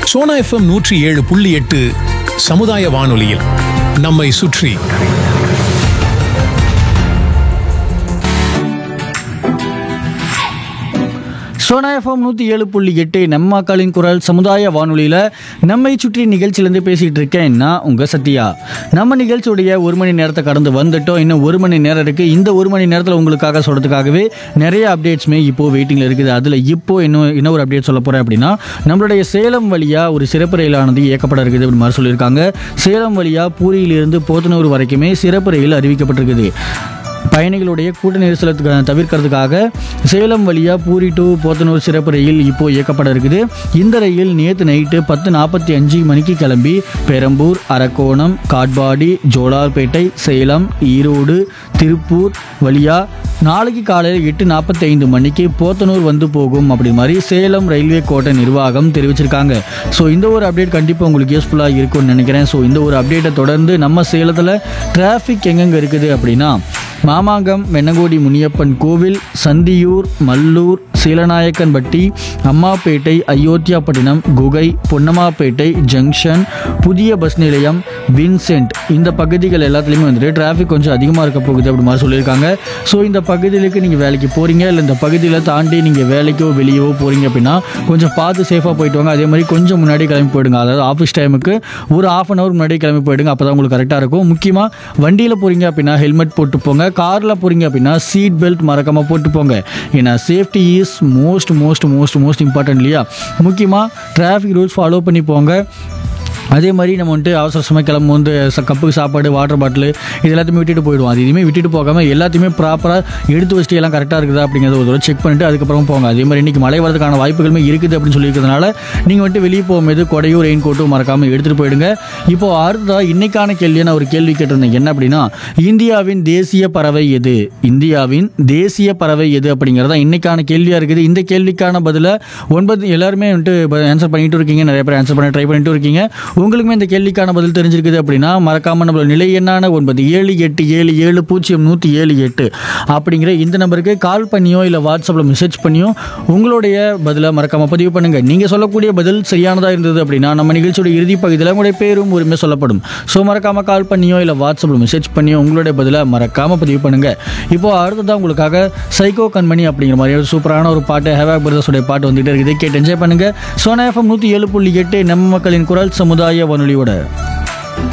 Sona FM நூற்றி ஏழு புள்ளி எட்டு சமுதாய வானொலியில் நம்மை சுற்றி சோனா எஃப்எம் நூற்றி ஏழு புள்ளி எட்டு நம்ம மக்களின் குரல் சமுதாய வானொலியில் நம்மை சுற்றி நிகழ்ச்சியிலேருந்து பேசிகிட்டு இருக்கேன் நான் உங்கள் சத்யா நம்ம நிகழ்ச்சியுடைய ஒரு மணி நேரத்தை கடந்து வந்துட்டோம் இன்னும் ஒரு மணி நேரம் இருக்குது இந்த ஒரு மணி நேரத்தில் உங்களுக்காக சொல்கிறதுக்காகவே நிறைய அப்டேட்ஸுமே இப்போது வெயிட்டிங்கில் இருக்குது அதில் இப்போ இன்னும் இன்னும் ஒரு அப்டேட் சொல்ல போகிறேன் அப்படின்னா நம்மளுடைய சேலம் வழியாக ஒரு சிறப்பு ரயிலானது இயக்கப்பட இருக்குது அப்படின்னு மாதிரி சொல்லியிருக்காங்க சேலம் வழியாக பூரியிலிருந்து போத்தனூர் வரைக்குமே சிறப்பு ரயில் அறிவிக்கப்பட்டிருக்குது பயணிகளுடைய கூட்ட நெரிசலத்துக்கு தவிர்க்கிறதுக்காக சேலம் வழியாக பூரி டு போத்தனூர் சிறப்பு ரயில் இப்போ இயக்கப்பட இருக்குது இந்த ரயில் நேற்று நைட்டு பத்து நாற்பத்தி அஞ்சு மணிக்கு கிளம்பி பெரம்பூர் அரக்கோணம் காட்பாடி ஜோலார்பேட்டை சேலம் ஈரோடு திருப்பூர் வழியாக நாளைக்கு காலையில் எட்டு நாற்பத்தி ஐந்து மணிக்கு போத்தனூர் வந்து போகும் அப்படி மாதிரி சேலம் ரயில்வே கோட்டை நிர்வாகம் தெரிவிச்சிருக்காங்க ஸோ இந்த ஒரு அப்டேட் கண்டிப்பாக உங்களுக்கு யூஸ்ஃபுல்லாக இருக்கும்னு நினைக்கிறேன் ஸோ இந்த ஒரு அப்டேட்டை தொடர்ந்து நம்ம சேலத்தில் டிராஃபிக் எங்கெங்கே இருக்குது அப்படின்னா மாமாங்கம் வெண்ணங்கோடி முனியப்பன் கோவில் சந்தியூர் மல்லூர் சீலநாயக்கன்பட்டி அம்மாப்பேட்டை அயோத்தியாப்பட்டினம் குகை பொன்னம்மாப்பேட்டை ஜங்ஷன் புதிய பஸ் நிலையம் வின்சென்ட் இந்த பகுதிகள் எல்லாத்துலேயுமே வந்துட்டு டிராஃபிக் கொஞ்சம் அதிகமாக இருக்க போகுது அப்படி மாதிரி சொல்லியிருக்காங்க ஸோ இந்த பகுதிகளுக்கு நீங்கள் வேலைக்கு போகிறீங்க இல்லை இந்த பகுதியில் தாண்டி நீங்கள் வேலைக்கோ வெளியவோ போகிறீங்க அப்படின்னா கொஞ்சம் பார்த்து சேஃபாக போயிட்டு வாங்க அதே மாதிரி கொஞ்சம் முன்னாடி கிளம்பி போயிடுங்க அதாவது ஆஃபீஸ் டைமுக்கு ஒரு ஆஃப் அன் ஹவர் முன்னாடி கிளம்பி போயிடுங்க அப்போ தான் உங்களுக்கு கரெக்டாக இருக்கும் முக்கியமாக வண்டியில் போகிறீங்க அப்படின்னா ஹெல்மெட் போட்டு போங்க காரில் போகிறீங்க அப்படின்னா சீட் பெல்ட் மறக்காமல் போட்டு போங்க ஏன்னா safety is most most most most important இல்லையா முக்கியமாக டிராஃபிக் ரூல்ஸ் ஃபாலோ பண்ணி போங்க அதே மாதிரி நம்ம வந்துட்டு அவசர அவசரமாக கிளம்பும் வந்து ச- கப்புக்கு சாப்பாடு வாட்டர் பாட்டில் இது எல்லாத்தையுமே விட்டுட்டு போயிடுவோம் அது எதுவுமே விட்டுட்டு போகாமல் எல்லாத்தையுமே ப்ராப்பராக எடுத்து வச்சுட்டு எல்லாம் கரெக்டாக இருக்குதா அப்படிங்கிறத ஒரு தடவை செக் பண்ணிட்டு அதுக்கப்புறம் போங்க அதே மாதிரி இன்றைக்கி மழை வரதுக்கான வாய்ப்புகளுமே இருக்குது அப்படின்னு சொல்லியிருக்கிறதுனால நீங்கள் வந்துட்டு வெளியே போகும்போது கொடையும் ரெயின் கோட்டும் மறக்காமல் எடுத்துகிட்டு போயிடுங்க இப்போ அடுத்ததாக இன்னைக்கான கேள்வியை நான் ஒரு கேள்வி கேட்டிருந்தேன் என்ன அப்படின்னா இந்தியாவின் தேசிய பறவை எது இந்தியாவின் தேசிய பறவை எது அப்படிங்கிறது தான் இன்னைக்கான கேள்வியாக இருக்குது இந்த கேள்விக்கான பதிலை ஒன்பது எல்லாருமே வந்துட்டு ஆன்சர் பண்ணிட்டு இருக்கீங்க நிறைய பேர் ஆன்சர் பண்ண ட்ரை பண்ணிட்டு இருக்கீங்க உங்களுக்குமே இந்த கேள்விக்கான பதில் தெரிஞ்சிருக்குது அப்படின்னா மறக்காம நம்மளோட நிலை எண்ணான ஒன்பது ஏழு எட்டு ஏழு ஏழு பூஜ்ஜியம் நூற்றி ஏழு எட்டு அப்படிங்கிற இந்த நம்பருக்கு கால் பண்ணியோ இல்லை வாட்ஸ்அப்பில் மெசேஜ் பண்ணியோ உங்களுடைய பதிலை மறக்காம பதிவு பண்ணுங்க நீங்க சொல்லக்கூடிய பதில் சரியானதாக இருந்தது அப்படின்னா நம்ம நிகழ்ச்சியோட இறுதி பகுதியில் உங்களுடைய பேரும் உரிமை சொல்லப்படும் ஸோ மறக்காம கால் பண்ணியோ இல்லை வாட்ஸ்அப்பில் மெசேஜ் பண்ணியோ உங்களுடைய பதிலை மறக்காம பதிவு பண்ணுங்க இப்போ அடுத்ததான் உங்களுக்காக சைக்கோ கண்மணி அப்படிங்கிற மாதிரி ஒரு சூப்பரான ஒரு பாட்டு ஹேவா பிரதர்ஸோடைய பாட்டு வந்துட்டு இருக்குது கேட்டு என்ஜாய் பண்ணுங்க சோனா எஃப்எம் நூற்றி ஏழு புள்ளி எட்டு நம்ம மக்களின் குரல் சமுதாய வானொலியோட